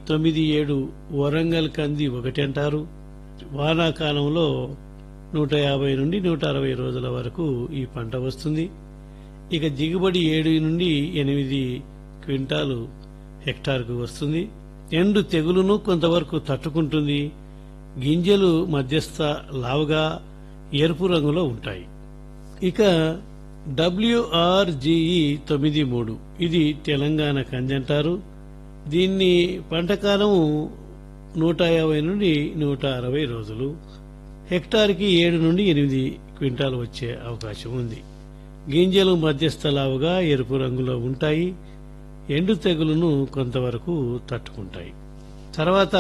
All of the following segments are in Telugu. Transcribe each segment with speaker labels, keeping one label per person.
Speaker 1: తొమ్మిది ఏడు వరంగల్ కంది ఒకటి అంటారు వానాకాలంలో నూట యాభై నుండి నూట అరవై రోజుల వరకు ఈ పంట వస్తుంది ఇక దిగుబడి ఏడు నుండి ఎనిమిది క్వింటాలు హెక్టార్కు వస్తుంది ఎండు తెగులును కొంతవరకు తట్టుకుంటుంది గింజలు మధ్యస్థ లావుగా ఎరుపు రంగులో ఉంటాయి ఇక డబ్ల్యూఆర్జీఈ తొమ్మిది మూడు ఇది తెలంగాణ కంది అంటారు దీన్ని పంటకాలము నూట యాభై నుండి నూట అరవై రోజులు హెక్టార్కి ఏడు నుండి ఎనిమిది క్వింటాలు వచ్చే అవకాశం ఉంది గింజలు మధ్యస్థ లావుగా ఎరుపు రంగులో ఉంటాయి ఎండు తెగులును కొంతవరకు తట్టుకుంటాయి తర్వాత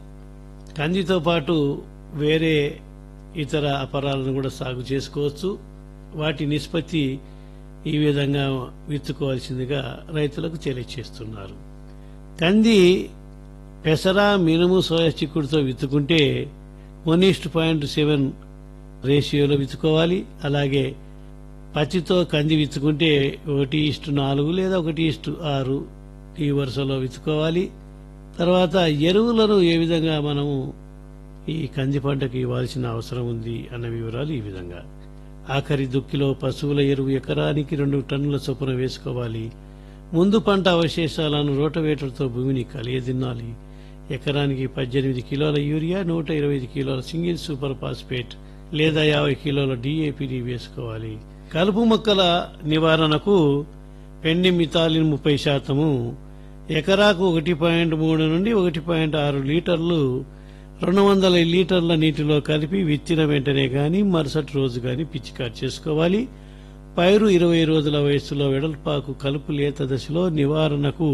Speaker 1: కందితో పాటు వేరే ఇతర అపరాలను కూడా సాగు చేసుకోవచ్చు వాటి నిష్పత్తి ఈ విధంగా విత్తుకోవాల్సిందిగా రైతులకు తెలియచేస్తున్నారు కంది పెసర మినుము సోయా చిక్కుడుతో విత్తుకుంటే వన్ ఈస్ట్ పాయింట్ సెవెన్ రేషియోలో విత్తుకోవాలి అలాగే పచ్చితో కంది విత్తుకుంటే ఒకటి ఇష్టు నాలుగు లేదా ఒకటి ఇష్టు ఆరు ఈ వరుసలో విత్తుకోవాలి తర్వాత ఎరువులను ఏ విధంగా మనము ఈ కంది పంటకు ఇవ్వాల్సిన అవసరం ఉంది అన్న వివరాలు ఈ విధంగా ఆఖరి దుక్కిలో పశువుల ఎరువు ఎకరానికి రెండు టన్నుల చొప్పున వేసుకోవాలి ముందు పంట అవశేషాలను రోటవేటర్తో భూమిని కలియదిన్నాలి ఎకరానికి పద్దెనిమిది కిలోల యూరియా నూట ఇరవై ఐదు కిలోల సింగిల్ సూపర్ ఫాస్ఫేట్ లేదా యాభై కిలోల డిఏపిని వేసుకోవాలి కలుపు మొక్కల నివారణకు పెండి మితాలిన్ ముప్పై శాతము ఎకరాకు ఒకటి పాయింట్ మూడు నుండి ఒకటి పాయింట్ ఆరు లీటర్లు రెండు వందల లీటర్ల నీటిలో కలిపి విత్తిన వెంటనే గాని మరుసటి రోజు గాని పిచికారి చేసుకోవాలి పైరు ఇరవై రోజుల వయస్సులో వెడల్పాకు కలుపు లేత దశలో నివారణకు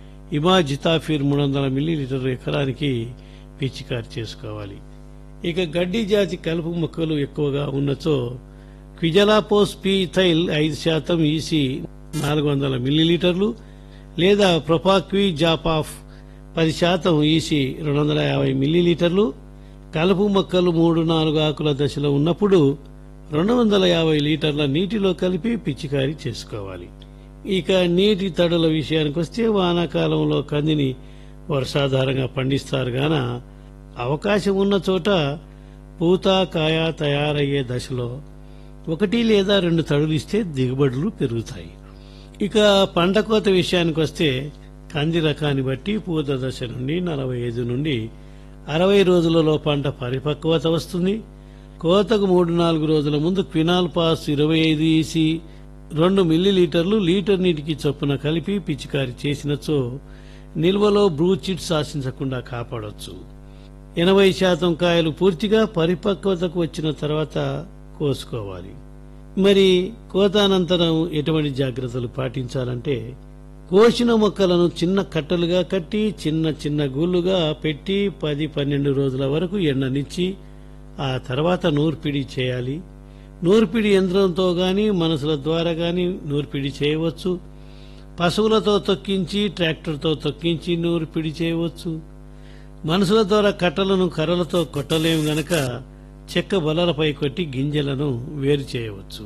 Speaker 1: ఇమాజితాఫిర్ మూడు వందల మిల్లీలీటర్ ఎకరానికి పిచికారి చేసుకోవాలి ఇక గడ్డి జాతి కలుపు మొక్కలు ఎక్కువగా ఉన్నచో క్విజలాపోస్ పీథైల్ ఐదు శాతం ఈసి నాలుగు వందల మిల్లీలీటర్లు లేదా ప్రొపాక్వి జాపాఫ్ పది శాతం ఈసి రెండు వందల యాభై మిల్లీలీటర్లు కలుపు మొక్కలు మూడు నాలుగు ఆకుల దశలో ఉన్నప్పుడు రెండు వందల యాభై లీటర్ల నీటిలో కలిపి పిచికారీ చేసుకోవాలి ఇక నీటి తడుల విషయానికి వస్తే వానాకాలంలో కందిని వర్షాధారంగా పండిస్తారు గాన అవకాశం ఉన్న చోట పూత కాయ తయారయ్యే దశలో ఒకటి లేదా రెండు తడులు ఇస్తే దిగుబడులు పెరుగుతాయి ఇక పంట కోత విషయానికి వస్తే కంది రకాన్ని బట్టి పూత దశ నుండి నలభై ఐదు నుండి అరవై రోజులలో పంట పరిపక్వత వస్తుంది కోతకు మూడు నాలుగు రోజుల ముందు క్వినాల్ పాస్ ఇరవై ఐదు ఈసి రెండు మిల్లీలీటర్లు లీటర్ నీటికి చొప్పున కలిపి పిచికారి చేసినచో నిల్వలో బ్రూచిట్ శాసించకుండా కాపాడొచ్చు ఎనభై శాతం కాయలు పూర్తిగా పరిపక్వతకు వచ్చిన తర్వాత కోసుకోవాలి మరి కోత అనంతరం ఎటువంటి జాగ్రత్తలు పాటించాలంటే కోసిన మొక్కలను చిన్న కట్టలుగా కట్టి చిన్న చిన్న గూళ్ళుగా పెట్టి పది పన్నెండు రోజుల వరకు ఎండనిచ్చి ఆ తర్వాత నూర్పిడి చేయాలి నూర్పిడి యంత్రంతో గాని మనసుల ద్వారా గాని నూర్పిడి చేయవచ్చు పశువులతో తొక్కించి ట్రాక్టర్తో తొక్కించి నూర్పిడి చేయవచ్చు మనుషుల ద్వారా కట్టలను కర్రలతో కొట్టలేము గనక చెక్క బలలపై కొట్టి గింజలను వేరు చేయవచ్చు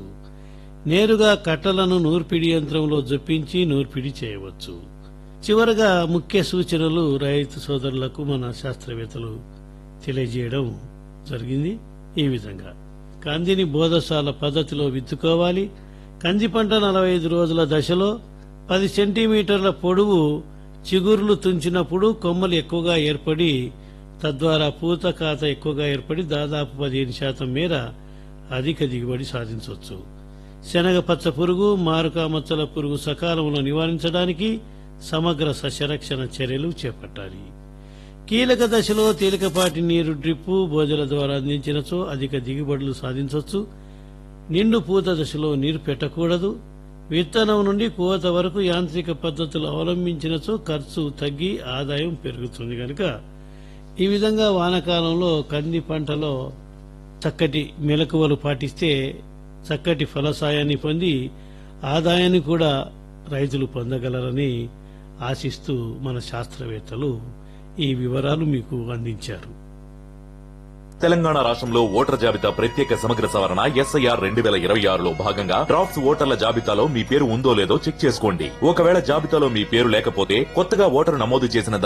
Speaker 1: నేరుగా కట్టలను నూర్పిడి యంత్రంలో జొప్పించి నూర్పిడి చేయవచ్చు చివరగా ముఖ్య సూచనలు రైతు సోదరులకు మన శాస్త్రవేత్తలు తెలియజేయడం జరిగింది ఈ విధంగా కందిని బోధశాల పద్ధతిలో విత్తుకోవాలి కంది పంట నలభై ఐదు రోజుల దశలో పది సెంటీమీటర్ల పొడవు చిగుర్లు తుంచినప్పుడు కొమ్మలు ఎక్కువగా ఏర్పడి తద్వారా పూత కాత ఎక్కువగా ఏర్పడి దాదాపు పదిహేను శాతం మేర అధిక దిగుబడి సాధించవచ్చు శనగ పచ్చ పురుగు మారుకా మచ్చల పురుగు సకాలంలో నివారించడానికి సమగ్ర సస్యరక్షణ చర్యలు చేపట్టాలి కీలక దశలో తేలికపాటి నీరు డ్రిప్పు బోజల ద్వారా అందించినచో అధిక దిగుబడులు సాధించవచ్చు నిండు పూత దశలో నీరు పెట్టకూడదు విత్తనం నుండి కోత వరకు యాంత్రిక పద్ధతులు అవలంబించినచో ఖర్చు తగ్గి ఆదాయం పెరుగుతుంది కనుక ఈ విధంగా వానాకాలంలో కంది పంటలో చక్కటి మెలకువలు పాటిస్తే చక్కటి ఫలసాయాన్ని పొంది ఆదాయాన్ని కూడా రైతులు పొందగలరని ఆశిస్తూ మన శాస్త్రవేత్తలు ఈ వివరాలు మీకు అందించారు
Speaker 2: తెలంగాణ రాష్ట్రంలో ఓటర్ జాబితా ప్రత్యేక సమగ్ర సవరణ ఎస్ఐఆర్ రెండు వేల ఇరవై ఆరులో భాగంగా డ్రాఫ్ట్స్ ఓటర్ల జాబితాలో మీ పేరు ఉందో లేదో చెక్ చేసుకోండి ఒకవేళ జాబితాలో మీ పేరు లేకపోతే కొత్తగా ఓటరు నమోదు చేసిన